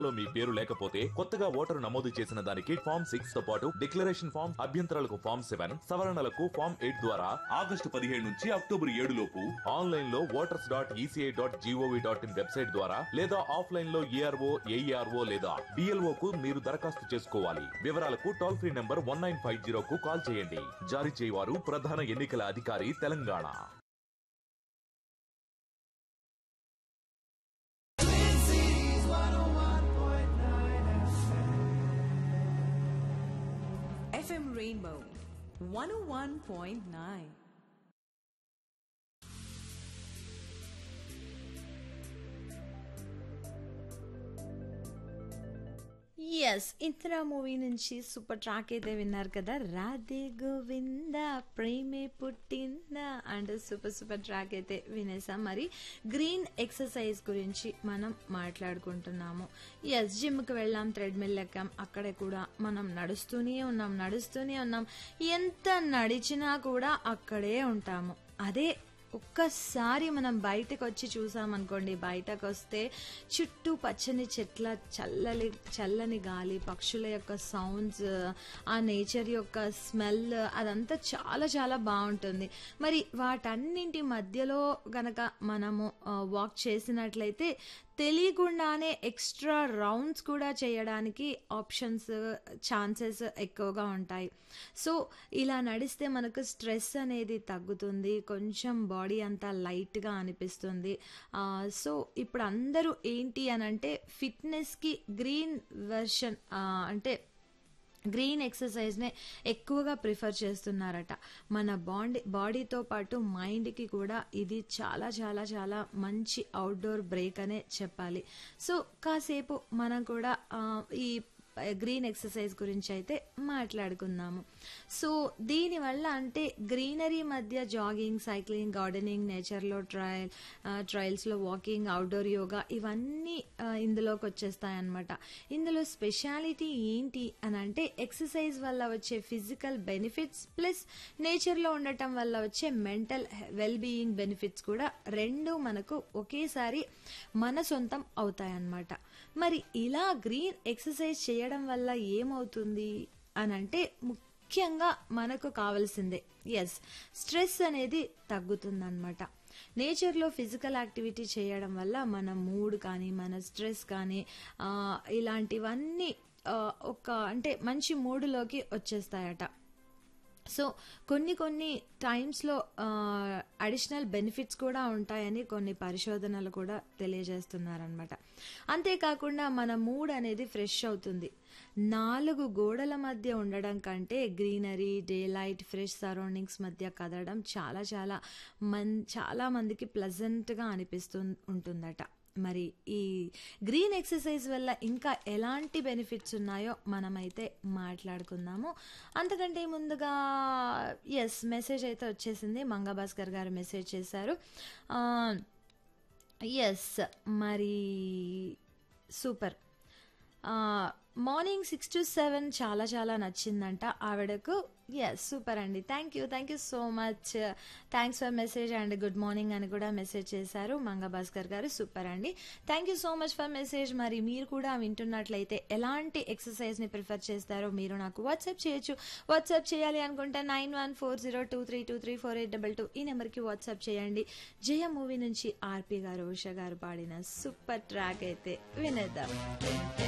లో మీ పేరు లేకపోతే కొత్తగా ఓటరు నమోదు చేసిన దానికి ఫామ్ సిక్స్ తో పాటు డిక్లరేషన్ ఫామ్ అభ్యంతరాలకు ఫామ్ సెవెన్ సవరణలకు ఫామ్ ఎయిట్ ద్వారా ఆగస్టు పదిహేడు నుంచి అక్టోబర్ ఏడు లోపు ఆన్లైన్ లో voters dot ECI dot GOV dot in website ద్వారా లేదా ఆఫ్లైన్ లో ఏఆర్ఓ ఏఈఆర్ఓ లేదా బిఎల్ఓ కు మీరు దరఖాస్తు చేసుకోవాలి వివరాలకు toll free number one nine five zero కు కాల్ చేయండి జారీ చేయవారు ప్రధాన ఎన్నికల అధికారి Telangana FM Rainbow 101.9. Yes Indira movie నుంచి సూపర్ ట్రాక్ అయితే విన్నారు కదా రాధే గోవింద ప్రేమే పుట్టిందా అండ్ సూపర్ సూపర్ ట్రాక్ అయితే వినేసాం మరి గ్రీన్ ఎక్సర్సైజ్ గురించి మనం మాట్లాడుకుంటున్నాము ఎస్ జిమ్కి వెళ్ళాం థ్రెడ్మిల్ ఎక్కాం అక్కడే కూడా మనం నడుస్తూనే ఉన్నాం నడుస్తూనే ఉన్నాం ఎంత నడిచినా కూడా అక్కడే ఉంటాము అదే ఒక్కసారి మనం బయటకు వచ్చి చూసామనుకోండి బయటకు వస్తే చుట్టూ పచ్చని చెట్ల చల్లని చల్లని గాలి పక్షుల యొక్క సౌండ్స్ ఆ నేచర్ యొక్క స్మెల్ అదంతా చాలా చాలా బాగుంటుంది మరి వాటన్నింటి మధ్యలో గనక మనము వాక్ చేసినట్లయితే తెలియకుండానే ఎక్స్ట్రా రౌండ్స్ కూడా చేయడానికి ఆప్షన్స్ ఛాన్సెస్ ఎక్కువగా ఉంటాయి సో ఇలా నడిస్తే మనకు స్ట్రెస్ అనేది తగ్గుతుంది కొంచెం బాడీ అంతా లైట్గా అనిపిస్తుంది ఆ, సో ఇప్పుడు అందరూ ఏంటి అని అంటే ఫిట్నెస్కి గ్రీన్ వెర్షన్ అంటే గ్రీన్ ఎక్సర్సైజ్నే ఎక్కువగా ప్రిఫర్ చేస్తున్నారట మన బాడీ బాడీతో పాటు మైండ్కి కూడా ఇది చాలా చాలా చాలా మంచి అవుట్డోర్ బ్రేక్ అనే చెప్పాలి సో కాసేపు మనం కూడా ఆ, ఈ గ్రీన్ ఎక్సర్సైజ్ గురించి అయితే మాట్లాడుకుందాము సో దీనివల్ల అంటే గ్రీనరీ మధ్య జాగింగ్ సైక్లింగ్ గార్డెనింగ్ నేచర్లో ట్రయల్ ట్రయల్స్లో వాకింగ్ అవుట్డోర్ యోగా ఇవన్నీ ఆ, ఇందులోకి వచ్చేస్తాయన్నమాట ఇందులో స్పెషాలిటీ ఏంటి అని అంటే ఎక్సర్సైజ్ వల్ల వచ్చే ఫిజికల్ బెనిఫిట్స్ ప్లస్ నేచర్లో ఉండటం వల్ల వచ్చే మెంటల్ వెల్ బీయింగ్ బెనిఫిట్స్ కూడా రెండు మనకు ఒకేసారి మన సొంతం అవుతాయన్నమాట మరి ఇలా గ్రీన్ ఎక్సర్సైజ్ చేయడం వల్ల ఏమవుతుంది అని అంటే ముఖ్యంగా మనకు కావాల్సిందే ఎస్ స్ట్రెస్ అనేది తగ్గుతుందన్నమాట నేచర్లో ఫిజికల్ యాక్టివిటీ చేయడం వల్ల మన మూడ్ కానీ మన స్ట్రెస్ కానీ ఆ, ఇలాంటివన్నీ ఆ, ఒక అంటే మంచి మూడులోకి వచ్చేస్తాయట సో కొన్ని కొన్ని టైమ్స్లో అడిషనల్ బెనిఫిట్స్ కూడా ఉంటాయని కొన్ని పరిశోధనలు కూడా తెలియజేస్తున్నారనమాట అంతేకాకుండా మన మూడ్ అనేది ఫ్రెష్ అవుతుంది నాలుగు గోడల మధ్య ఉండడం కంటే greenery daylight fresh surroundings మధ్య కదలడం చాలా చాలా మన్ చాలా మందికి ప్లజెంట్గా అనిపిస్తు ఉంటుందట మరి ఈ గ్రీన్ ఎక్సర్సైజ్ వల్ల ఇంకా ఎలాంటి బెనిఫిట్స్ ఉన్నాయో మనమైతే మాట్లాడుకుందాము అంతకంటే ముందుగా ఎస్ మెసేజ్ అయితే వచ్చేసింది మంగా భాస్కర్ గారు మెసేజ్ చేశారు ఎస్ మరి super morning six to seven చాలా చాలా నచ్చిందంట ఆవిడకు ఎస్ సూపర్ అండి thank you thank you so much thanks for message and good morning అని కూడా మెసేజ్ చేశారు మంగ భాస్కర్ గారు సూపర్ అండి thank you so much for message మరి మీరు కూడా వింటున్నట్లయితే ఎలాంటి ఎక్సర్సైజ్ని ప్రిఫర్ చేస్తారో మీరు నాకు వాట్సాప్ చేయొచ్చు వాట్సాప్ చేయాలి అనుకుంటే nine one four zero two three two three four eight double two ఈ నెంబర్కి వాట్సాప్ చేయండి జయ మూవీ నుంచి ఆర్పి గారు ఉష గారు పాడిన సూపర్ ట్రాక్ అయితే వినేద్దాం